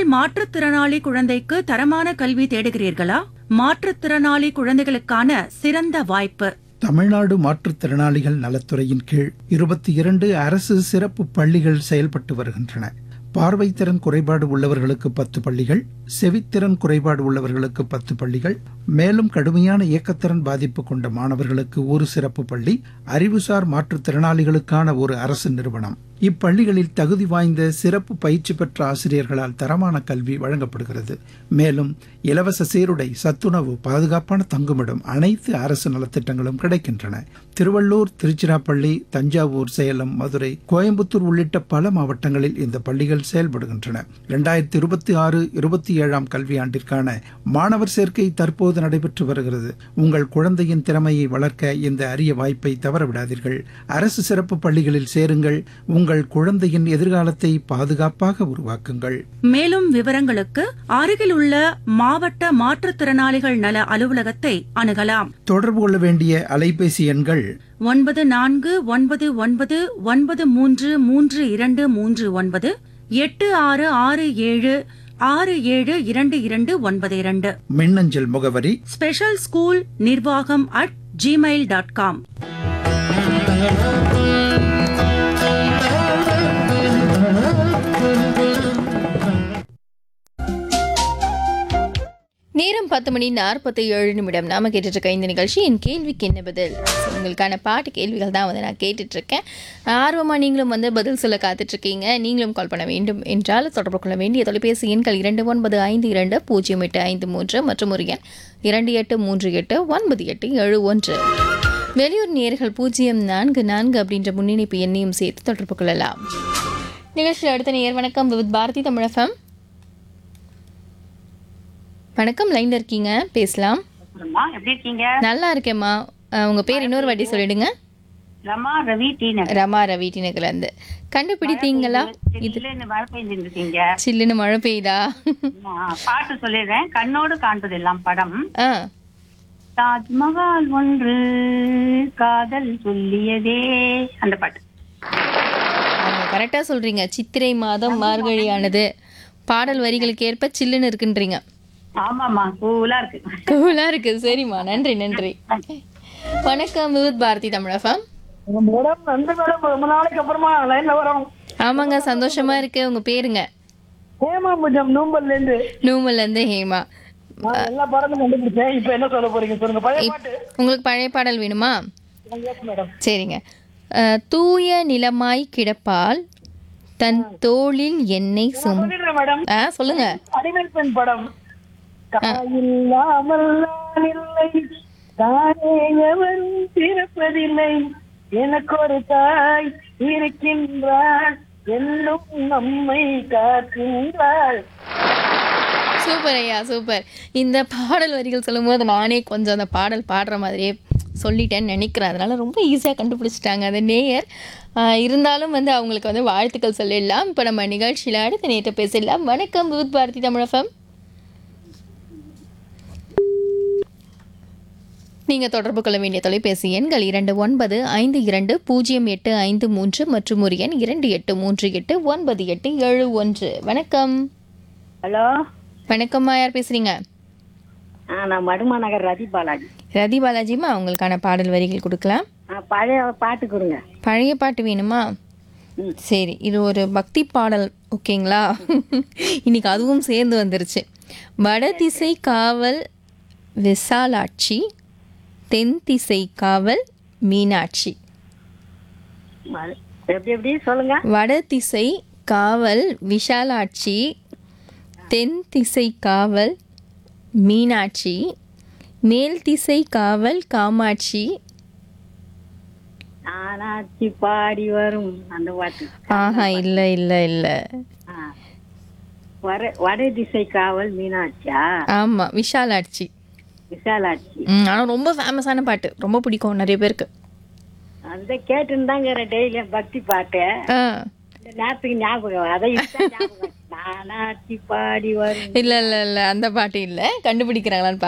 மாற்றுத்திறனாளி குழந்தைக்கு தரமான கல்வி தேடுகிறீர்களா மாற்றுத்திறனாளி குழந்தைகளுக்கான சிறந்த வாய்ப்பு தமிழ்நாடு மாற்றுத்திறனாளிகள் நலத்துறையின் கீழ் இருபத்தி இரண்டு அரசு சிறப்பு பள்ளிகள் செயல்பட்டு வருகின்றன பார்வைத்திறன் குறைபாடு உள்ளவர்களுக்கு பத்து பள்ளிகள் செவித்திறன் குறைபாடு உள்ளவர்களுக்கு பத்து பள்ளிகள் மேலும் கடுமையான இயக்கத்திறன் பாதிப்பு கொண்ட மாணவர்களுக்கு ஒரு சிறப்பு பள்ளி அறிவுசார் மாற்றுத்திறனாளிகளுக்கான ஒரு அரசு நிறுவனம் இப்பள்ளிகளில் தகுதி வாய்ந்த சிறப்பு பயிற்சி பெற்ற ஆசிரியர்களால் தரமான கல்வி வழங்கப்படுகிறது மேலும் இலவச சீருடை சத்துணவு பாதுகாப்பான தங்குமிடம் அனைத்து அரசு நலத்திட்டங்களும் கிடைக்கின்றன திருவள்ளூர் திருச்சிராப்பள்ளி தஞ்சாவூர் சேலம் மதுரை கோயம்புத்தூர் உள்ளிட்ட பல மாவட்டங்களில் இந்த பள்ளிகள் செயல்படுகின்றன இரண்டாயிரத்தி இருபத்தி ஆறு இருபத்தி ஏழாம் கல்வியாண்டிற்கான மாணவர் சேர்க்கை தற்போது நடைபெற்று வருகிறது உங்கள் குழந்தையின் திறமையை வளர்க்க இந்த அரிய வாய்ப்பை தவறவிடாதீர்கள் அரசு சிறப்பு பள்ளிகளில் சேருங்கள் உங்கள் குழந்தையின் எதிர்காலத்தை பாதுகாப்பாக உருவாக்குங்கள் மேலும் விவரங்களுக்கு அருகில் உள்ள மாவட்ட மாற்றுத்திறனாளிகள் நல அலுவலகத்தை அணுகலாம் தொடர்பு கொள்ள வேண்டிய அலைபேசி எண்கள் ஒன்பது நான்கு ஒன்பது ஒன்பது ஒன்பது மூன்று மூன்று இரண்டு மூன்று ஒன்பது எட்டு ஆறு ஆறு ஏழு ஆறு ஏழு இரண்டு இரண்டு ஒன்பது இரண்டு மின்னஞ்சல் முகவரி ஸ்பெஷல் ஸ்கூல் நிர்வாகம் அட் ஜிமெயில் டாட் காம் நேரம் பத்து மணி நாற்பத்தி ஏழு நிமிடம் நாம கேட்டுட்டு இருக்க இந்த நிகழ்ச்சி என் கேள்விக்கு என்ன பதில் So, உங்களுக்கான பாட்டு கேள்விகள் தான் வந்து நான் கேட்டுட்டு இருக்கேன் ஆர்வமாக நீங்களும் வந்து பதில் சொல்ல காத்துட்டு இருக்கீங்க நீங்களும் கால் பண்ண வேண்டும் என்றால் தொடர்பு கொள்ள வேண்டிய தொலைபேசி எண்கள் இரண்டு ஒன்பது ஐந்து இரண்டு பூஜ்ஜியம் எட்டு ஐந்து மூன்று மற்றும் ஒரு எண் இரண்டு எட்டு மூன்று எட்டு ஒன்பது எட்டு ஏழு ஒன்று வெளியூர் நேர்கள் பூஜ்ஜியம் நான்கு நான்கு அப்படின்ற முன்னிணைப்பு எண்ணையும் சேர்த்து தொடர்பு கொள்ளலாம் நிகழ்ச்சியில் அடுத்த நேர் வணக்கம் வித் பாரதி தமிழகம் வணக்கம் லைன்ல இருக்கீங்க பேசலாம் அம்மா எப்படி இருக்கீங்க நல்லா இருக்கேம்மா அஹ், உங்க பேர் இன்னொரு வாட்டி சொல்லிடுங்க ரமா ரவி டி நகர் ரமா ரவி டி நகர்ல இருந்து கண்டுபிடித்தீங்களா இது இல்லைன்னு மழை பெய்ஞ்சிட்டு இருக்கீங்க சில்லுன்னு மழை பெய்யுதா ஆமா, பாட்டு சொல்லிடுறேன் கண்ணோடு காண்பது எல்லாம் படம் ஆ தாஜ்மஹால் ஒன்று காதல் சொல்லியதே அந்த பாட்டு கரெக்டா சொல்றீங்க சித்திரை மாதம் மார்கழியானது பாடல் வரிகளுக்கு ஏற்ப சில்லுன்னு இருக்குன்றீங்க ஆமாமா கூலா இருக்கு கூலா இருக்கு சரிம்மா நன்றி நன்றி வணக்கம் விவித் பாரதி தமிழகம் மேடம் நன்றி மேடம் ரொம்ப நாளைக்கு அப்புறமா லைன்ல வரோம் ஆமாங்க சந்தோஷமா இருக்கு உங்க பேருங்க ஹேமாபுஜம் நூம்பல்ல இருந்து நூமல்ல இருந்து ஹேமா நான் எல்லா பாடலும் கண்டுபிடிச்சேன் இப்ப என்ன சொல்ல போறீங்க சொல்லுங்க பழைய பாட்டு உங்களுக்கு பழைய பாடல் வேணுமா எஸ் மேடம் சரிங்க அஹ், தூய நிலமாய் கிடப்பால் தன் தோளில் எண்ணெய் சும சொல்லிடுறேன் மேடம் ஆ சொல்லுங்க அடிமை பெண் படம் தாயில்லாமல் நான் இல்லை தானே எவரும் பிறப்பதில்லை எனக்கு ஒரு தாய் இருக்கின்றாள் என்னும் நம்மை காக்கின்றாள் சூப்பர் ஐயா சூப்பர் இந்த பாடல் வரிகள் சொல்லும்போது நானே கொஞ்சம் அந்த பாடல் பாடுற மாதிரியே சொல்லிட்டேன்னு நினைக்கிறேன் அதனால ரொம்ப ஈஸியாக கண்டுபிடிச்சிட்டாங்க அந்த நேயர் ஆஹ் இருந்தாலும் வந்து அவங்களுக்கு வந்து வாழ்த்துக்கள் சொல்லிடலாம் இப்போ நம்ம நிகழ்ச்சியில் அடுத்த நேற்று பேசிடலாம் வணக்கம் வித் பாரதி தமிழகம் நீங்கள் தொடர்பு கொள்ள வேண்டிய தொலைபேசி எண்கள் இரண்டு ஒன்பது ஐந்து இரண்டு பூஜ்ஜியம் எட்டு ஐந்து மூன்று மற்றும் ஒரு எண் இரண்டு எட்டு மூன்று எட்டு ஒன்பது எட்டு ஏழு ஒன்று வணக்கம் ஹலோ வணக்கம்மா யார் பேசுறீங்க நான் மடுமா நகர் ரதி பாலாஜி ரதி பாலாஜிமா உங்களுக்கான பாடல் வரிகள் கொடுக்கலாம் பழைய பாட்டு கொடுங்க பழைய பாட்டு வேணுமா சரி இது ஒரு பக்தி பாடல் ஓகேங்களா இன்னைக்கு அதுவும் சேர்ந்து வந்துருச்சு வடதிசை காவல் விசாலாட்சி தென் திசை காவல் மீனாட்சி எப்படி எப்படி சொல்லுங்க வடதிசை காவல் விஷாலாட்சி தென் திசை காவல் மீனாட்சி மேல் திசை காவல் காமாட்சி ஆனாச்சி பாடி வரும் அந்த பாட்டு ஆஹா இல்லை இல்லை இல்லை ஆ. வட வட திசை காவல் மீனாட்சியா ஆமாம் விஷாலாட்சி விசாலாட்சி ம் ஆனால் ரொம்ப ஃபேமஸான பாட்டு ரொம்ப பிடிக்கும் நிறைய பேருக்கு அந்த கேட்டுன்னு தாங்க டெய்லியும் பக்தி பாட்டு ஆ இந்த நேரத்துக்கு ஞாபகம் அதை இப்பதான் ஞாபகம் நானாச்சி பாடி வரும் இல்லை இல்லை இல்லை அந்த பாட்டு இல்லை கண்டுபிடிக்கிறாங்களான்னு